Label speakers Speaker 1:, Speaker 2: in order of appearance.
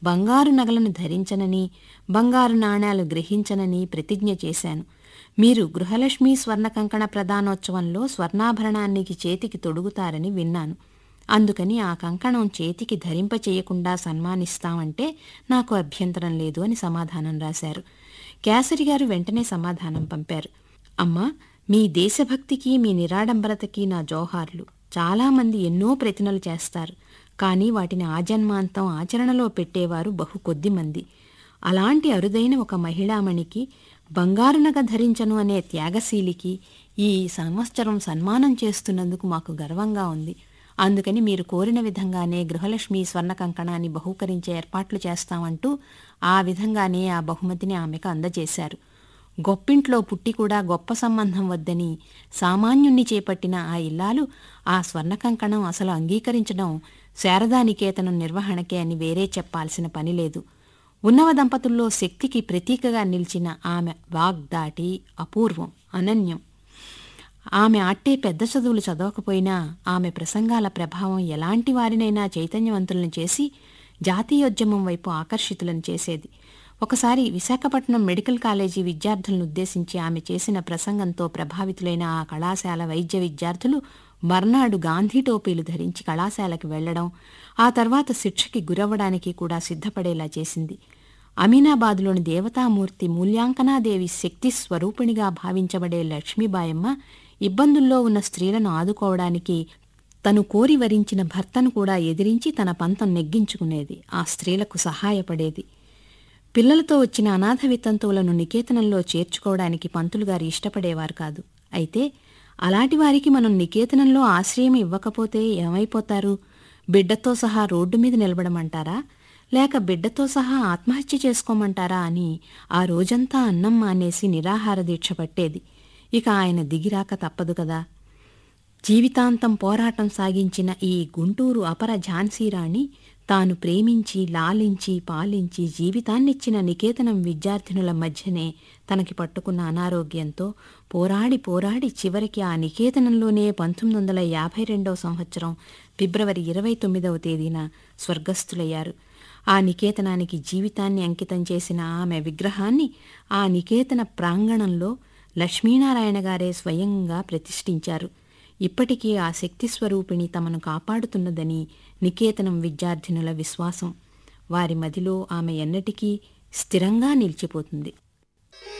Speaker 1: బంగారు నగలను ధరించనని బంగారు నాణేలు గ్రహించనని ప్రతిజ్ఞ చేశాను మీరు గృహలక్ష్మి స్వర్ణ కంకణ ప్రధానోత్సవంలో స్వర్ణాభరణానికి చేతికి తొడుగుతారని విన్నాను అందుకని ఆ కంకణం చేతికి ధరింపచేయకుండా సన్మానిస్తామంటే నాకు అభ్యంతరం లేదు అని సమాధానం రాశారు కేసరి గారు వెంటనే సమాధానం పంపారు అమ్మా మీ దేశభక్తికి మీ నిరాడంబరతకి నా జోహార్లు చాలామంది ఎన్నో ప్రతినలు చేస్తారు కానీ వాటిని ఆజన్మాంతం ఆచరణలో పెట్టేవారు బహు కొద్ది మంది అలాంటి అరుదైన ఒక మహిళామణికి బంగారు నగ ధరించను అనే త్యాగశీలికి ఈ సంవత్సరం సన్మానం చేస్తున్నందుకు మాకు గర్వంగా ఉంది అందుకని మీరు కోరిన విధంగానే గృహలక్ష్మి స్వర్ణ కంకణాన్ని బహూకరించే ఏర్పాట్లు చేస్తామంటూ ఆ విధంగానే ఆ బహుమతిని ఆమెకు అందజేశారు గొప్పింట్లో పుట్టి కూడా గొప్ప సంబంధం వద్దని సామాన్యుణ్ణి చేపట్టిన ఆ ఇల్లాలు ఆ స్వర్ణ కంకణం అసలు అంగీకరించడం శారదానికేతనం నిర్వహణకే అని వేరే చెప్పాల్సిన పని లేదు ఉన్నవ దంపతుల్లో శక్తికి ప్రతీకగా నిలిచిన ఆమె వాగ్దాటి అపూర్వం అనన్యం ఆమె అట్టే పెద్ద చదువులు చదవకపోయినా ఆమె ప్రసంగాల ప్రభావం ఎలాంటి వారినైనా చైతన్యవంతులను చేసి జాతీయోద్యమం వైపు ఆకర్షితులను చేసేది ఒకసారి విశాఖపట్నం మెడికల్ కాలేజీ విద్యార్థులను ఉద్దేశించి ఆమె చేసిన ప్రసంగంతో ప్రభావితులైన ఆ కళాశాల వైద్య విద్యార్థులు మర్నాడు గాంధీ టోపీలు ధరించి కళాశాలకు వెళ్లడం ఆ తర్వాత శిక్షకి గురవ్వడానికి కూడా సిద్ధపడేలా చేసింది అమీనాబాద్లోని దేవతామూర్తి మూల్యాంకనాదేవి శక్తి స్వరూపిణిగా భావించబడే లక్ష్మీబాయమ్మ ఇబ్బందుల్లో ఉన్న స్త్రీలను ఆదుకోవడానికి తను కోరి వరించిన భర్తను కూడా ఎదిరించి తన పంతం నెగ్గించుకునేది ఆ స్త్రీలకు సహాయపడేది పిల్లలతో వచ్చిన అనాథ వితంతువులను నికేతనంలో చేర్చుకోవడానికి పంతులు గారు ఇష్టపడేవారు కాదు అయితే అలాంటి వారికి మనం నికేతనంలో ఆశ్రయం ఇవ్వకపోతే ఏమైపోతారు బిడ్డతో సహా రోడ్డు మీద నిలబడమంటారా లేక బిడ్డతో సహా ఆత్మహత్య చేసుకోమంటారా అని ఆ రోజంతా అన్నం మానేసి నిరాహార దీక్ష పట్టేది ఇక ఆయన దిగిరాక తప్పదు కదా జీవితాంతం పోరాటం సాగించిన ఈ గుంటూరు అపర ఝాన్సీరాణి తాను ప్రేమించి లాలించి పాలించి జీవితాన్నిచ్చిన నికేతనం విద్యార్థినుల మధ్యనే తనకి పట్టుకున్న అనారోగ్యంతో పోరాడి పోరాడి చివరికి ఆ నికేతనంలోనే పంతొమ్మిది వందల యాభై రెండవ సంవత్సరం ఫిబ్రవరి ఇరవై తొమ్మిదవ తేదీన స్వర్గస్థులయ్యారు ఆ నికేతనానికి జీవితాన్ని అంకితం చేసిన ఆమె విగ్రహాన్ని ఆ నికేతన ప్రాంగణంలో లక్ష్మీనారాయణ గారే స్వయంగా ప్రతిష్ఠించారు ఇప్పటికీ ఆ శక్తి స్వరూపిణి తమను కాపాడుతున్నదని నికేతనం విద్యార్థినుల విశ్వాసం వారి మదిలో ఆమె ఎన్నటికీ స్థిరంగా నిలిచిపోతుంది